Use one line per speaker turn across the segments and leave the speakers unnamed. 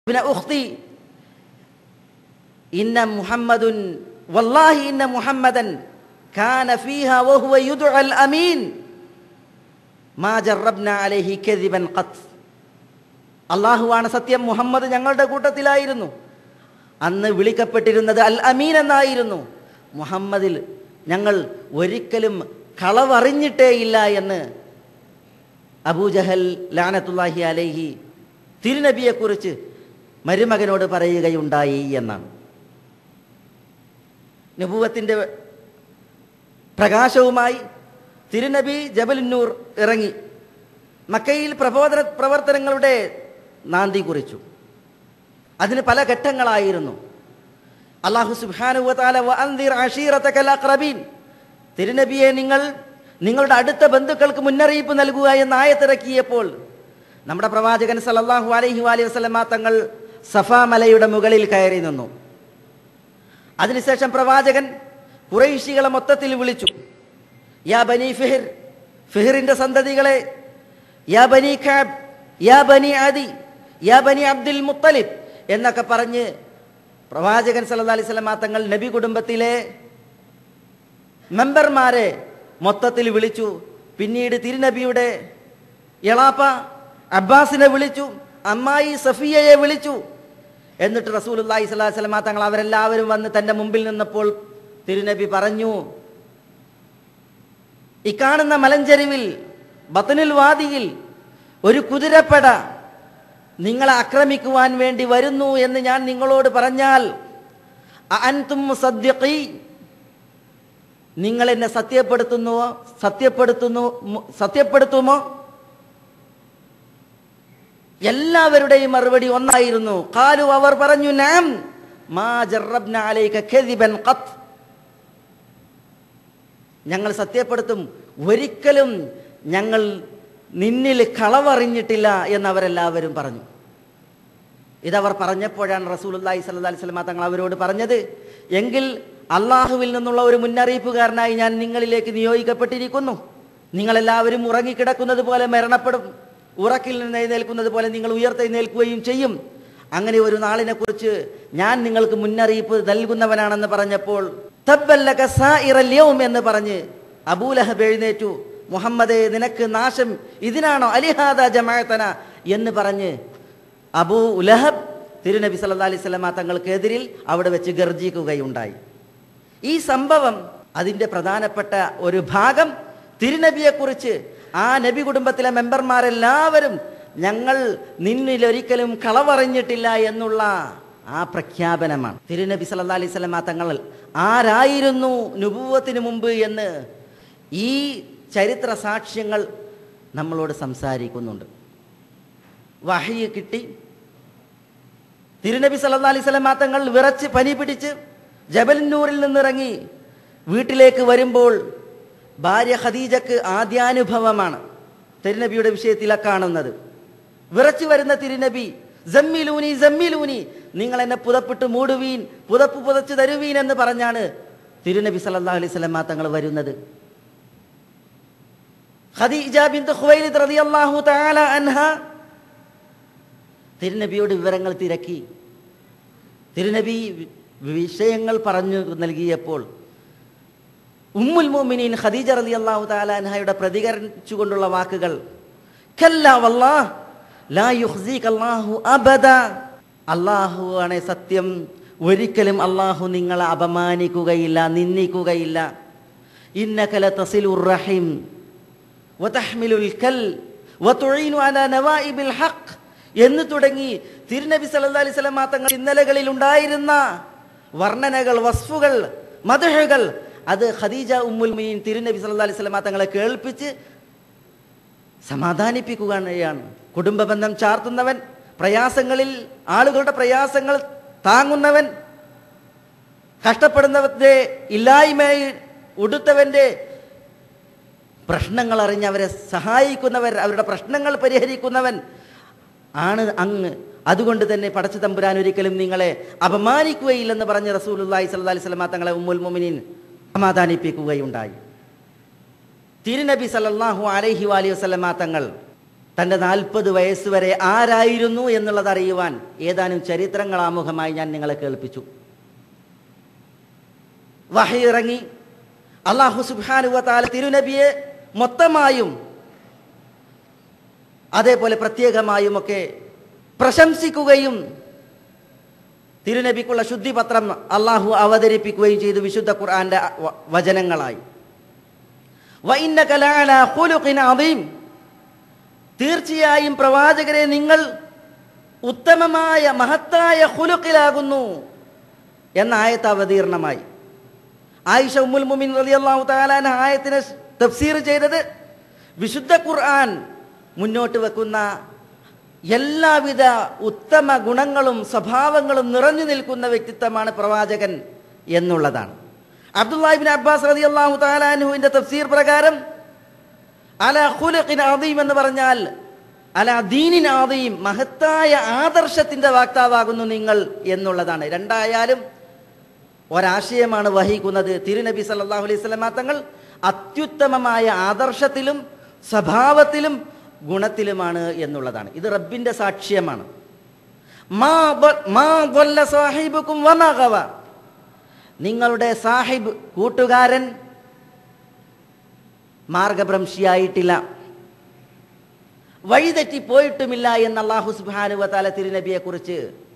പിന്നെ ഉഖ്തി ഇന്ന മുഹമ്മദുൻ വല്ലാഹി ഇന്ന മുഹമ്മദൻ കാന ഫീഹ വഹുവ യുദ്അൽ അമീൻ മാ ജറബ്ന അലൈഹി കദിബൻ ഖത്ത് അള്ളാഹുവാണ് സത്യം മുഹമ്മദ് ഞങ്ങളുടെ കൂട്ടത്തിലായിരുന്നു അന്ന് വിളിക്കപ്പെട്ടിരുന്നത് അൽ അമീൻ എന്നായിരുന്നു മുഹമ്മദിൽ ഞങ്ങൾ ഒരിക്കലും കളവറിഞ്ഞിട്ടേയില്ല എന്ന് അബൂജഹൽ ലാനത്തുല്ലാഹി അലൈഹി തിരുനബിയെക്കുറിച്ച് മരുമകനോട് പറയുകയുണ്ടായി എന്നാണ് നബൂവത്തിൻ്റെ പ്രകാശവുമായി തിരുനബി ജബലുന്നൂർ ഇറങ്ങി മക്കയിൽ പ്രബോധന പ്രവർത്തനങ്ങളുടെ നാന്തി കുറിച്ചു അതിന് പല ഘട്ടങ്ങളായിരുന്നു അള്ളാഹു സുബാനുവതാലീൻ തിരുനബിയെ നിങ്ങൾ നിങ്ങളുടെ അടുത്ത ബന്ധുക്കൾക്ക് മുന്നറിയിപ്പ് നൽകുക എന്ന് ആയത്തിറക്കിയപ്പോൾ നമ്മുടെ പ്രവാചകൻ സല്ലല്ലാഹു അലൈഹി വാലി വസ്ലമ തങ്ങൾ സഫാ മലയുടെ മുകളിൽ കയറി നിന്നു അതിനുശേഷം പ്രവാചകൻ കുറൈശികളെ മൊത്തത്തിൽ വിളിച്ചു യാ ബനി ഫിഹിർ ഫിഹിറിന്റെ സന്തതികളെ യാ ബനി ഖാബ് യാ ബനി ആദി യാ ബനി അബ്ദുൽ മുത്തലിബ് എന്നൊക്കെ പറഞ്ഞ് പ്രവാചകൻ സല്ലല്ലാഹു അലൈഹി വസല്ലമ തങ്ങൾ നബി കുടുംബത്തിലെ മെമ്പർമാരെ മൊത്തത്തിൽ വിളിച്ചു പിന്നീട് തിരുനബിയുടെ എളാപ്പ അബ്ബാസിനെ വിളിച്ചു അമ്മായി സഫിയയെ വിളിച്ചു എന്നിട്ട് റസൂലുള്ളാഹി സ്വല്ലല്ലാഹി അലൈഹി വസല്ലമ തങ്ങൾ അവരെല്ലാവരും വന്ന് തൻ്റെ മുമ്പിൽ നിന്നപ്പോൾ തിരുനബി പറഞ്ഞു ഈ കാണുന്ന മലഞ്ചെരിവിൽ ബത്തനുൽ വാദിയിൽ ഒരു കുതിരപ്പട നിങ്ങളെ ആക്രമിക്കുവാൻ വേണ്ടി വരുന്നു എന്ന് ഞാൻ നിങ്ങളോട് പറഞ്ഞാൽ അൻതും സദ്യഖീ നിങ്ങൾ എന്നെ സത്യപ്പെടുത്തുന്നുവോ സത്യപ്പെടുത്തുന്നു സത്യപ്പെടുത്തുമോ എല്ലാവരുടെയും മറുപടി ഒന്നായിരുന്നു കാലു അവർ പറഞ്ഞു നാം മാ ജറബ്ന അലൈക കദിബൻ ഖത്ത് ഞങ്ങൾ സത്യപ്പെടുത്തും ഒരിക്കലും ഞങ്ങൾ നിന്നിൽ കളവറിഞ്ഞിട്ടില്ല എന്നവരെല്ലാവരും പറഞ്ഞു ഇതവർ പറഞ്ഞപ്പോഴാണ് റസൂലുല്ലാഹി സ്വല്ലല്ലാഹി അലൈഹി വസല്ലം തങ്ങൾ അവരോട് പറഞ്ഞത് എങ്കിൽ അള്ളാഹുവിൽ നിന്നുള്ള ഒരു മുന്നറിയിപ്പുകാരനായി ഞാൻ നിങ്ങളിലേക്ക് നിയോഗിക്കപ്പെട്ടിരിക്കുന്നു നിങ്ങളെല്ലാവരും ഉറങ്ങിക്കിടക്കുന്നത് പോലെ മരണപ്പെടും ഉറക്കിൽ നിന്ന് എഴുന്നേൽക്കുന്നത് പോലെ നിങ്ങൾ ഉയർത്തെഴുന്നേൽക്കുകയും ചെയ്യും അങ്ങനെ ഒരു നാളിനെ കുറിച്ച് ഞാൻ നിങ്ങൾക്ക് മുന്നറിയിപ്പ് നൽകുന്നവനാണെന്ന് പറഞ്ഞപ്പോൾ തബ്ബല്ലക സായിറൽ യൗം എന്ന് പറഞ്ഞ് അബൂലഹബ് എഴുന്നേറ്റു മുഹമ്മദേ നിനക്ക് നാശം ഇതിനാണോ അലിഹാദ ജമാഅത്തന എന്ന് പറഞ്ഞ് അബൂ ഉലഹബ് തിരുനബി സല്ലാ അലൈഹി സ്വലമ തങ്ങൾക്കെതിരിൽ അവിടെ വെച്ച് ഗർജിക്കുകയുണ്ടായി ഈ സംഭവം അതിൻ്റെ പ്രധാനപ്പെട്ട ഒരു ഭാഗം തിരുനബിയെക്കുറിച്ച് ആ നബി കുടുംബത്തിലെ മെമ്പർമാരെല്ലാവരും ഞങ്ങൾ നിന്നിലൊരിക്കലും കളവറിഞ്ഞിട്ടില്ല എന്നുള്ള ആ പ്രഖ്യാപനമാണ് തിരുനബി സല്ലാ അലൈഹി സ്വലമ തങ്ങൾ ആരായിരുന്നു നുപൂവത്തിന് മുമ്പ് എന്ന് ഈ ചരിത്ര സാക്ഷ്യങ്ങൾ നമ്മളോട് സംസാരിക്കുന്നുണ്ട് വഹയ്യ കിട്ടി തിരുനബി സല്ലാ അലൈഹി സ്വലമ തങ്ങൾ വിറച്ച് പനി പിടിച്ച് ജബൽനൂറിൽ നിന്നിറങ്ങി വീട്ടിലേക്ക് വരുമ്പോൾ ഭാര്യ ഖദീജക്ക് ആദ്യാനുഭവമാണ് തിരുനബിയുടെ വിഷയത്തില കാണുന്നത് വിറച്ചു വരുന്ന തിരുനബി ജമ്മിലൂനി ജമ്മിലൂനി നിങ്ങൾ എന്നെ പുതപ്പിട്ട് മൂടുവീൻ പുതപ്പ് പുതച്ചു തരുവീൻ എന്ന് പറഞ്ഞാണ് തിരുനബി സല്ലല്ലാഹു അലൈഹി വസല്ലമ തങ്ങൾ വരുന്നത് ഖദീജ ബിന്ത് ഖുവൈലിദ് റളിയല്ലാഹു തആല അൻഹ തിരുനബിയോട് വിവരങ്ങൾ തിരക്കി തിരുനബി വിഷയങ്ങൾ പറഞ്ഞു നൽകിയപ്പോൾ ഉമ്മുൽ മോമിനീൻ ഖദീജ റലി അള്ളാഹു താലാൻഹയുടെ പ്രതികരിച്ചുകൊണ്ടുള്ള വാക്കുകൾ കല്ല വല്ലാഹ് ലാ യുഹ്സീക അല്ലാഹു അബദ അള്ളാഹു ആണ് സത്യം ഒരിക്കലും അള്ളാഹു നിങ്ങളെ അപമാനിക്കുകയില്ല നിന്ദിക്കുകയില്ല ഇന്നകല തസിലുർ റഹിം വതഹ്മിലുൽ കൽ വതുഈനു അലാ നവായിബിൽ ഹഖ് എന്ന് തുടങ്ങി തിരുനബി സല്ലല്ലാഹു അലൈഹി വസല്ലം തങ്ങൾ ഇന്നലകളിൽ ഉണ്ടായിരുന്ന വർണ്ണനകൾ വസ്ഫുകൾ മദഹുകൾ അത് ഖദീജ ഉമ്മുൽ മീൻ തിരുനബി സല്ലല്ലാഹു അലൈഹി വസല്ലം തങ്ങളെ കേൾപ്പിച്ച് സമാധാനിപ്പിക്കുകയാണ് കുടുംബ ബന്ധം ചാർത്തുന്നവൻ പ്രയാസങ്ങളിൽ ആളുകളുടെ പ്രയാസങ്ങൾ താങ്ങുന്നവൻ കഷ്ടപ്പെടുന്നവന്റെ ഇല്ലായ്മയിൽ ഉടുത്തവന്റെ പ്രശ്നങ്ങൾ അറിഞ്ഞ് അവരെ സഹായിക്കുന്നവർ അവരുടെ പ്രശ്നങ്ങൾ പരിഹരിക്കുന്നവൻ ആണ് അങ്ങ് അതുകൊണ്ട് തന്നെ പടച്ചു തമ്പുരാൻ ഒരിക്കലും നിങ്ങളെ അപമാനിക്കുകയില്ലെന്ന് പറഞ്ഞ് റസൂലുല്ലാഹി സ്വല്ലല്ലാഹി അലൈഹി വസല്ലം തങ്ങളെ ഉമ്മുൽ മുഅ്മിനീൻ സമാധാനിപ്പിക്കുകയുണ്ടായി തിരുനബി സല്ലല്ലാഹു അലൈഹി വാലി വസല്ലമ തങ്ങൾ തൻ്റെ നാൽപ്പത് വയസ്സ് വരെ ആരായിരുന്നു എന്നുള്ളത് അറിയുവാൻ ഏതാനും ചരിത്രങ്ങൾ ആമുഖമായി ഞാൻ നിങ്ങളെ കേൾപ്പിച്ചു വഹി ഇറങ്ങി അള്ളാഹു സുബാനുവത്താല തിരുനബിയെ മൊത്തമായും അതേപോലെ പ്രത്യേകമായും ഒക്കെ പ്രശംസിക്കുകയും തിരുനബിക്കുള്ള ശുദ്ധിപത്രം അള്ളാഹു അവതരിപ്പിക്കുകയും ചെയ്തു വിശുദ്ധ ഖുർആന്റെ വ- വചനങ്ങളായി വഇന്നക ലഅലാ ഖുലുഖിൻ അദീം. തീർച്ചയായും പ്രവാചകരെ നിങ്ങൾ ഉത്തമമായ മഹത്തായ ഹുലുക്കിലാകുന്നു എന്ന ആയത്ത് അവതീർണമായി ആയിഷ ഉമ്മുൽ മുമിൻ റളിയല്ലാഹു തആല അൻഹ ആയത്തിനെ തഫ്സീർ ചെയ്തത് വിശുദ്ധ ഖുർആൻ മുന്നോട്ട് വെക്കുന്ന എല്ലാവിധ ഉത്തമ ഗുണങ്ങളും സ്വഭാവങ്ങളും നിറഞ്ഞു നിൽക്കുന്ന വ്യക്തിത്വമാണ് പ്രവാചകൻ എന്നുള്ളതാണ് അബ്ദുല്ലാഹിബിൻ അബ്ബാസ് റളിയല്ലാഹു തആല അൻഹുവിന്റെ തഫ്സീർ പ്രകാരം അല ഖുലുഖിൻ അദീം എന്ന് പറഞ്ഞാൽ അല ദീനിൻ അദീം മഹത്തായ ആദർശത്തിന്റെ വാക്താവാകുന്നു നിങ്ങൾ എന്നുള്ളതാണ് രണ്ടായാലും ഒരാശയമാണ് വഹിക്കുന്നത് തിരുനബി സല്ലല്ലാഹു അലൈഹി വസല്ലമ തങ്ങൾ അത്യുത്തമമായ ആദർശത്തിലും സ്വഭാവത്തിലും ഗുണത്തിലുമാണ് എന്നുള്ളതാണ് ഇത് റബ്ബിന്റെ സാക്ഷ്യമാണ് മാ ദ- മാ ദല്ല സാഹിബുക്കും വമാ ഗവ. നിങ്ങളുടെ സാഹിബ് കൂട്ടുകാരൻ മാർഗഭ്രംശിയായിട്ടില്ല വഴിതെറ്റി പോയിട്ടുമില്ല എന്ന് അള്ളാഹു സുബാനുവ താല തിരുനബിയെ കുറിച്ച്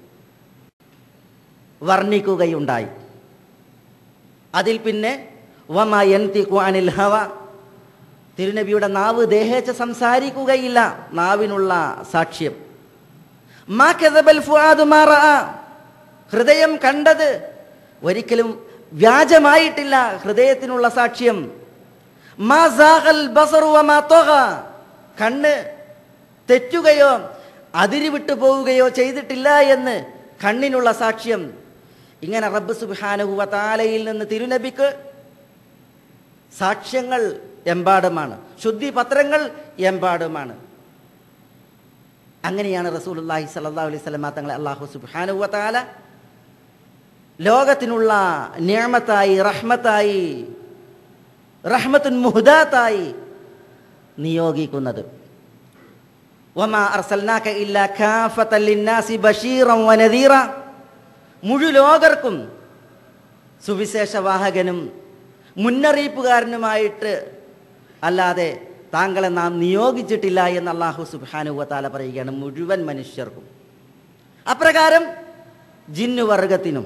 വർണ്ണിക്കുകയുണ്ടായി അതിൽ പിന്നെ വമ യൻതിഖു അനിൽ ഹവ തിരുനബിയുടെ നാവ് ദേഹേച്ച സംസാരിക്കുകയില്ല നാവിനുള്ള സാക്ഷ്യം മാ കദബൽ ഫുആദു മാ റഅ. ഹൃദയം കണ്ടത് ഒരിക്കലും വ്യാജമായിട്ടില്ല ഹൃദയത്തിനുള്ള സാക്ഷ്യം മാ സാഗൽ ബസറു വമാ ത്വഗ. കണ്ണ് തെറ്റുകയോ അതിരിവിട്ടു പോവുകയോ ചെയ്തിട്ടില്ല എന്ന് കണ്ണിനുള്ള സാക്ഷ്യം ഇങ്ങനെ റബ്ബ് സുബ്ഹാനഹു വ തആലയിൽ നിന്ന് തിരുനബിക്ക് സാക്ഷ്യങ്ങൾ എമ്പാടുമാണ് ശുദ്ധി പത്രങ്ങൾ എമ്പാടുമാണ് അങ്ങനെയാണ് റസൂലുള്ളാഹി സ്വല്ലല്ലാഹു അലൈഹി വസല്ലമ തങ്ങളെ അല്ലാഹു സുബ്ഹാനഹു വ തആല ലോകത്തിനുള്ള നിയമത്തായി റഹ്മത്തായി റഹ്മത്തുൻ മുഹദാത്തായി നിയോഗിക്കുന്നത് വമാ അർസൽനാക ഇല്ലാ കാഫത്തൻ ലിന്നാസി ബശീറൻ വനദീറ മുഴുലോകർക്കും സുവിശേഷവാഹകനും മുന്നറിയിപ്പുകാരനുമായിട്ട് അല്ലാതെ താങ്കളെ നാം നിയോഗിച്ചിട്ടില്ല എന്ന് അള്ളാഹു സുബാനുവത്താല പറയുകയാണ് മുഴുവൻ മനുഷ്യർക്കും അപ്രകാരം ജിന്നുവർഗത്തിനും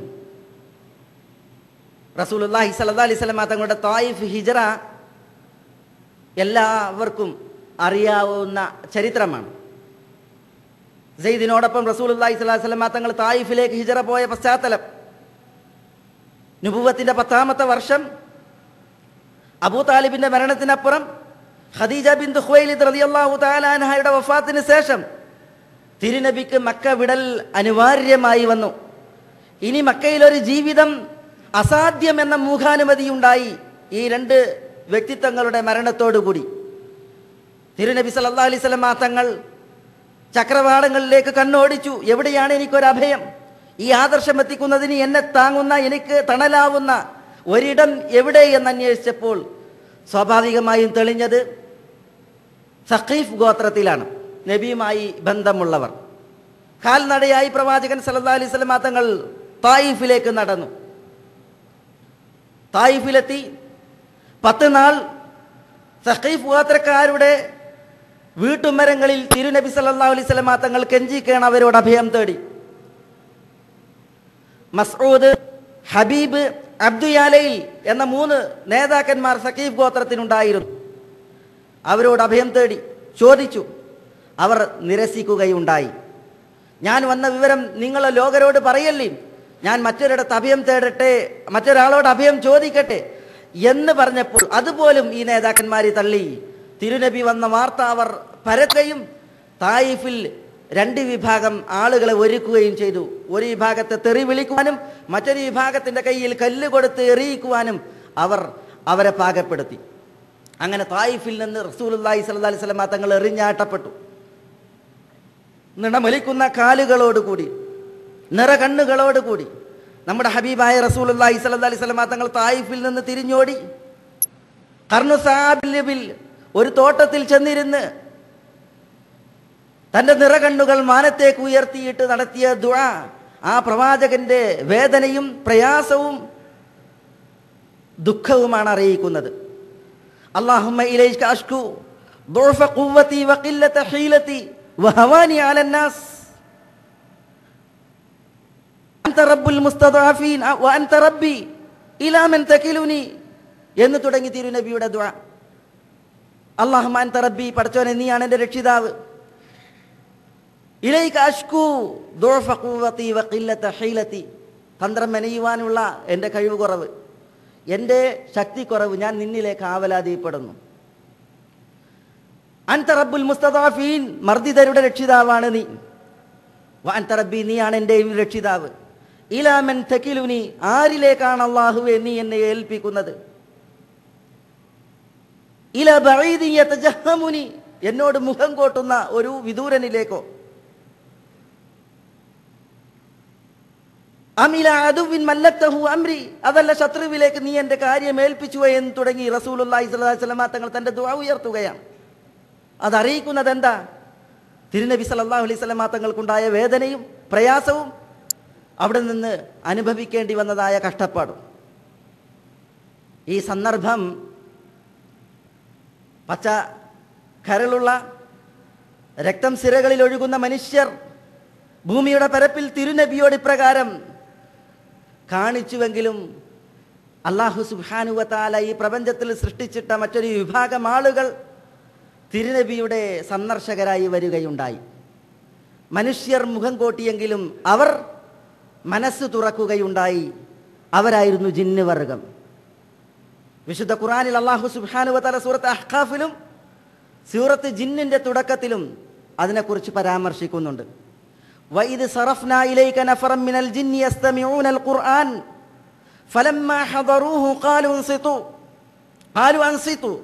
റസൂലുല്ലാഹി സല്ലാ അലൈഹി സ്വലമ തങ്ങളുടെ തായിഫ് ഹിജറ എല്ലാവർക്കും അറിയാവുന്ന ചരിത്രമാണ് സെയ്ദിനോടൊപ്പം റസൂലുല്ലാഹി സ്വലാഹി സ്വലമ തങ്ങൾ തായിഫിലേക്ക് ഹിജറ പോയ പശ്ചാത്തലം നുബുവത്തിന്റെ പത്താമത്തെ വർഷം അബൂ താലിബിന്റെ മരണത്തിനപ്പുറം ഖദീജ ബിന്ദു ഖുവൈലിദ് റളിയല്ലാഹു തആല അൻഹയുടെ വഫാത്തിന് ശേഷം തിരുനബിക്ക് മക്ക വിടൽ അനിവാര്യമായി വന്നു ഇനി മക്കയിൽ ഒരു ജീവിതം അസാധ്യം എന്ന മൂഖാനുമതിയുണ്ടായി ഈ രണ്ട് വ്യക്തിത്വങ്ങളുടെ മരണത്തോടുകൂടി തിരുനബി സല്ലല്ലാഹു അലൈഹി വസല്ലമ തങ്ങൾ ചക്രവാളങ്ങളിലേക്ക് കണ്ണോടിച്ചു എവിടെയാണ് എനിക്കൊരു അഭയം ഈ ആദർശം എത്തിക്കുന്നതിന് എന്നെ താങ്ങുന്ന എനിക്ക് തണലാവുന്ന ഒരിടം എവിടെ എന്ന് അന്വേഷിച്ചപ്പോൾ സ്വാഭാവികമായും തെളിഞ്ഞത് സഖീഫ് ഗോത്രത്തിലാണ് നബിയുമായി ബന്ധമുള്ളവർ കാൽനടയായി പ്രവാചകൻ സല്ലല്ലാഹു അലൈഹി വസല്ലമ തങ്ങൾ തായിഫിലേക്ക് നടന്നു തായിഫിലെത്തി പത്ത് നാൾ സഖീഫ് ഗോത്രക്കാരുടെ വീട്ടുമരങ്ങളിൽ തിരുനബി സല്ലല്ലാഹു അലൈഹി വസല്ലമ തങ്ങൾ കെഞ്ചിക്കേണ് അവരോട് അഭയം തേടി മസ്ഊദ് ഹബീബ് അബ്ദുയാലയിൽ എന്ന മൂന്ന് നേതാക്കന്മാർ സഖീഫ് ഗോത്രത്തിനുണ്ടായിരുന്നു അവരോട് അഭയം തേടി ചോദിച്ചു അവർ നിരസിക്കുകയുണ്ടായി ഞാൻ വന്ന വിവരം നിങ്ങൾ ലോകരോട് പറയല്ലേ ഞാൻ മറ്റൊരിടത്ത് അഭയം തേടട്ടെ മറ്റൊരാളോട് അഭയം ചോദിക്കട്ടെ എന്ന് പറഞ്ഞപ്പോൾ അതുപോലും ഈ നേതാക്കന്മാരെ തള്ളി തിരുനബി വന്ന വാർത്ത അവർ പരക്കുകയും തായിഫിൽ രണ്ട് വിഭാഗം ആളുകളെ ഒരുക്കുകയും ചെയ്തു ഒരു വിഭാഗത്തെ തെറി വിളിക്കുവാനും മറ്റൊരു വിഭാഗത്തിന്റെ കയ്യിൽ കല്ല് കൊടുത്ത് എറിയിക്കുവാനും അവർ അവരെ പാകപ്പെടുത്തി അങ്ങനെ തായിഫിൽ നിന്ന് റസൂലുല്ലാഹി സ്വല്ലല്ലാഹി അലൈഹി വസല്ലമ തങ്ങൾ എറിഞ്ഞാട്ടപ്പെട്ടു നിണമലിക്കുന്ന കാലുകളോടുകൂടി നിറകണ്ണുകളോടുകൂടി നമ്മുടെ ഹബീബായ റസൂലുല്ലാഹി സ്വല്ലല്ലാഹി അലൈഹി വസല്ലമ തങ്ങൾ തായിഫിൽ നിന്ന് തിരിഞ്ഞോടി കർണുസാബിൽ ഒരു തോട്ടത്തിൽ ചെന്നിരുന്ന് തന്റെ നിറകണ്ണുകൾ മാനത്തേക്ക് ഉയർത്തിയിട്ട് നടത്തിയ ദുആ ആ പ്രവാചകന്റെ വേദനയും പ്രയാസവും ദുഃഖവുമാണ് അറിയിക്കുന്നത് അള്ളാഹുമ്മ ഇലൈക അഷ്കു ضعف قوتي وقلة حيلتي وهواني على الناس أنت رب المستضعفين وأنت ربي إلى من تكلني എന്ന് തുടങ്ങി തിരുനബിയുടെ ദുആ അള്ളാഹുമ്മ അൻത റബ്ബി പടച്ചോനെ നീയാണ് എൻ്റെ രക്ഷിതാവ് ഇലൈക അഷ്കു ദുഅഫ ഖുവ്വതി വഖില്ലത ഹീലതി തന്ത്രം മെനയുവാനുള്ള എൻ്റെ കഴിവ് കുറവ് എൻ്റെ ശക്തി കുറവ് ഞാൻ നിന്നിലേക്ക് ആവലാതിപ്പെടുന്നു അൻത റബ്ബുൽ മുസ്തദാഫീൻ മർദിതരുടെ രക്ഷിതാവാണ് നീ അൻത റബ്ബി നീയാണ് എൻ്റെയും രക്ഷിതാവ് ഇലാമൻ തക്കിലുനി ആരിലേക്കാണ് അള്ളാഹുവെ നീ എന്നെ ഏൽപ്പിക്കുന്നത് ഇല ബഈദി യതജഹമുനി എന്നോട് മുഖം കോട്ടുന്ന ഒരു വിദൂരനിലേക്കോ അമില അതുവിൻ മല്ലത്തഹു അമ്രി അതല്ല ശത്രുവിലേക്ക് നീ എൻ്റെ കാര്യം ഏൽപ്പിച്ചു എന്ന് തുടങ്ങി റസൂലുള്ളാഹി സ്വല്ലല്ലാഹി അലൈഹി വസല്ലമ തങ്ങൾ തൻ്റെ ദുആ ഉയർത്തുകയാണ് അതറിയിക്കുന്നത് എന്താ തിരുനബി സല്ലല്ലാഹു അലൈഹി വസല്ലമ തങ്ങൾക്കുണ്ടായ വേദനയും പ്രയാസവും അവിടെ നിന്ന് അനുഭവിക്കേണ്ടി വന്നതായ കഷ്ടപ്പാടും ഈ സന്ദർഭം പച്ച കരളുള്ള രക്തം സിരകളിൽ ഒഴുകുന്ന മനുഷ്യർ ഭൂമിയുടെ പരപ്പിൽ തിരുനബിയോട് ഇപ്രകാരം കാണിച്ചുവെങ്കിലും അള്ളാഹു സുബാനുവത്താല ഈ പ്രപഞ്ചത്തിൽ സൃഷ്ടിച്ചിട്ട മറ്റൊരു വിഭാഗം ആളുകൾ തിരുനബിയുടെ സന്ദർശകരായി വരികയുണ്ടായി മനുഷ്യർ മുഖം കോട്ടിയെങ്കിലും അവർ മനസ്സ് തുറക്കുകയുണ്ടായി അവരായിരുന്നു ജിന്ന് വർഗം വിശുദ്ധ ഖുറാനിൽ അള്ളാഹു സുബാനുവത്താല സൂറത്ത് അഹ്ഖാഫിലും സൂറത്ത് ജിന്നിന്റെ തുടക്കത്തിലും അതിനെക്കുറിച്ച് പരാമർശിക്കുന്നുണ്ട് وإذ صرفنا إليك نفرا من الجن يستمعون القرآن فلما حضروه قالوا انصتوا قالوا أنصتوا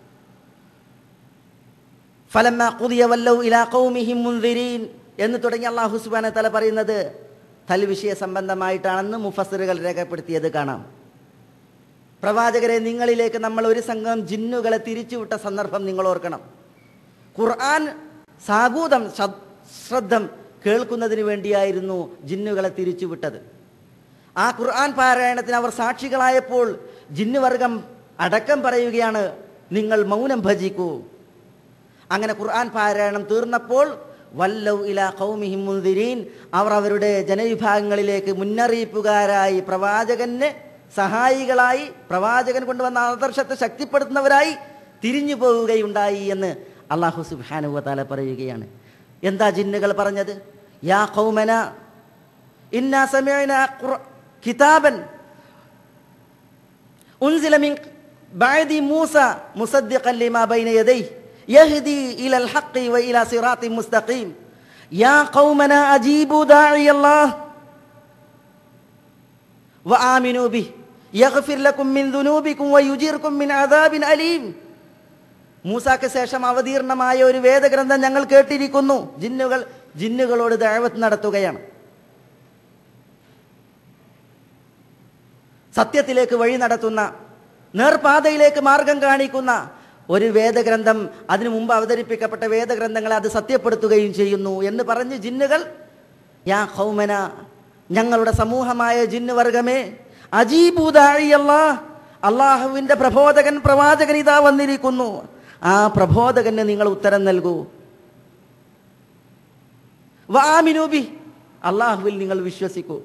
فلما قضي ولوا إلى قومهم منذرين എന്ന് തുടങ്ങി അള്ളാഹു സുബാന തല പറയുന്നത് തൽവിഷയ സംബന്ധമായിട്ടാണെന്ന് മുഫസറുകൾ രേഖപ്പെടുത്തിയത് കാണാം പ്രവാചകരെ നിങ്ങളിലേക്ക് നമ്മൾ ഒരു സംഘം ജിന്നുകളെ തിരിച്ചുവിട്ട സന്ദർഭം നിങ്ങൾ ഓർക്കണം ഖുർആൻ സാഗൂതം ശ്രദ്ധം കേൾക്കുന്നതിന് വേണ്ടിയായിരുന്നു ജിന്നുകളെ തിരിച്ചുവിട്ടത് ആ ഖുർആൻ പാരായണത്തിന് അവർ സാക്ഷികളായപ്പോൾ ജിന്നുവർഗം അടക്കം പറയുകയാണ് നിങ്ങൾ മൗനം ഭജിക്കൂ അങ്ങനെ ഖുർആൻ പാരായണം തീർന്നപ്പോൾ വല്ലൗ ഇല കൗമിഹിം മുന്തിരീൻ അവർ അവരുടെ ജനവിഭാഗങ്ങളിലേക്ക് മുന്നറിയിപ്പുകാരായി പ്രവാചകന് സഹായികളായി പ്രവാചകൻ കൊണ്ടുവന്ന ആദർശത്തെ ശക്തിപ്പെടുത്തുന്നവരായി തിരിഞ്ഞു പോവുകയുണ്ടായി എന്ന് അള്ളാഹു സുബാനുവതാല പറയുകയാണ് എന്താ ജിന്നുകൾ പറഞ്ഞത് യാ ഖൗമന ഇന്നാ സമയന കിതാബൻ ഉൻസില മിൻ ബഅദി മൂസ മുസദ്ദിഖൻ ലിമാ ബൈന യദൈഹി യഹ്ദി ഇലൽ ഹഖ് വഇലാ സിറാത്തിൻ മുസ്തഖീം യാ ഖൗമന അജീബു ദാഇ അല്ലാഹ് വആമിനു ബിഹി യഗ്ഫിർ ലക്കും മിൻ ദുനൂബിക്കും വയുജീർക്കും മിൻ അദാബിൻ അലീം മൂസാക്ക് ശേഷം അവതീർണമായ ഒരു വേദഗ്രന്ഥം ഞങ്ങൾ കേട്ടിരിക്കുന്നു ജിന്നുകൾ ജിന്നുകളോട് ദഴവത്ത് നടത്തുകയാണ് സത്യത്തിലേക്ക് വഴി നടത്തുന്ന നേർപാതയിലേക്ക് മാർഗം കാണിക്കുന്ന ഒരു വേദഗ്രന്ഥം അതിനു മുമ്പ് അവതരിപ്പിക്കപ്പെട്ട വേദഗ്രന്ഥങ്ങളെ അത് സത്യപ്പെടുത്തുകയും ചെയ്യുന്നു എന്ന് പറഞ്ഞ് ജിന്നുകൾ യാ ഹൗമന ഞങ്ങളുടെ സമൂഹമായ ജിന്ന് വർഗമേ അജീബൂദാഴിയല്ല അള്ളാഹുവിൻ്റെ പ്രബോധകൻ പ്രവാചകൻ ഇതാ വന്നിരിക്കുന്നു ആ പ്രബോധകന് നിങ്ങൾ ഉത്തരം നൽകൂ വാമിനൂബി അള്ളാഹുവിൽ നിങ്ങൾ വിശ്വസിക്കൂ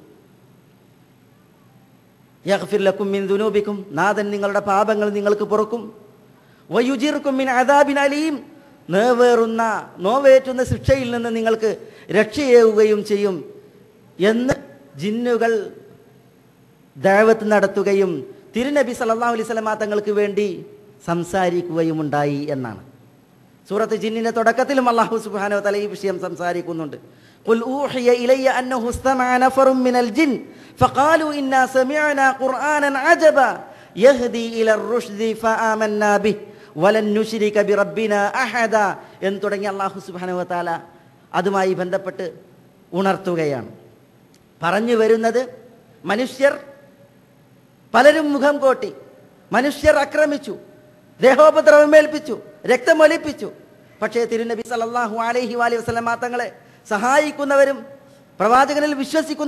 യഗ്ഫിർ ലക്കും മിൻ ദുനൂബിക്കും നാഥൻ നിങ്ങളുടെ പാപങ്ങൾ നിങ്ങൾക്ക് പൊറുക്കും വയുജിർക്കും മിൻ അദാബിൻ അലീം നേവേറുന്ന നോവേറ്റുന്ന ശിക്ഷയിൽ നിന്ന് നിങ്ങൾക്ക് രക്ഷയേവുകയും ചെയ്യും എന്ന് ജിന്നുകൾ ദഴവത്ത് നടത്തുകയും തിരുനബി സല്ലല്ലാഹു അലൈഹി വസല്ലമ തങ്ങൾക്ക് വേണ്ടി സംസാരിക്കുകയുമുണ്ടായി എന്നാണ് സൂറത്ത് ജിന്നിന്റെ തുടക്കത്തിലും അള്ളാഹു സുബ്ഹാനഹു വതആല ഈ വിഷയം സംസാരിക്കുന്നുണ്ട് قل أوحي إلي أنه استمع نفر من الجن فقالوا إنا سمعنا قرآنا عجبا يهدي إلى الرشد فآمنا به ولن نشرك بربنا أحدا എന്ന് തുടങ്ങി അള്ളാഹു സുബ്ഹാനഹു വതആല അതുമായി ബന്ധപ്പെട്ട് ഉണർത്തുകയാണ് പറഞ്ഞു വരുന്നത് മനുഷ്യർ പലരും മുഖം കോട്ടി മനുഷ്യർ ആക്രമിച്ചു ദേഹോപദ്രവമേൽപ്പിച്ചു രക്തമൊലിപ്പിച്ചു പക്ഷേ തിരുനബി സല്ലല്ലാഹു അലൈഹി വാലി വസല്ലമ തങ്ങളെ സഹായിക്കുന്നവരും പ്രവാചകനിൽ വിശ്വസിക്കുന്ന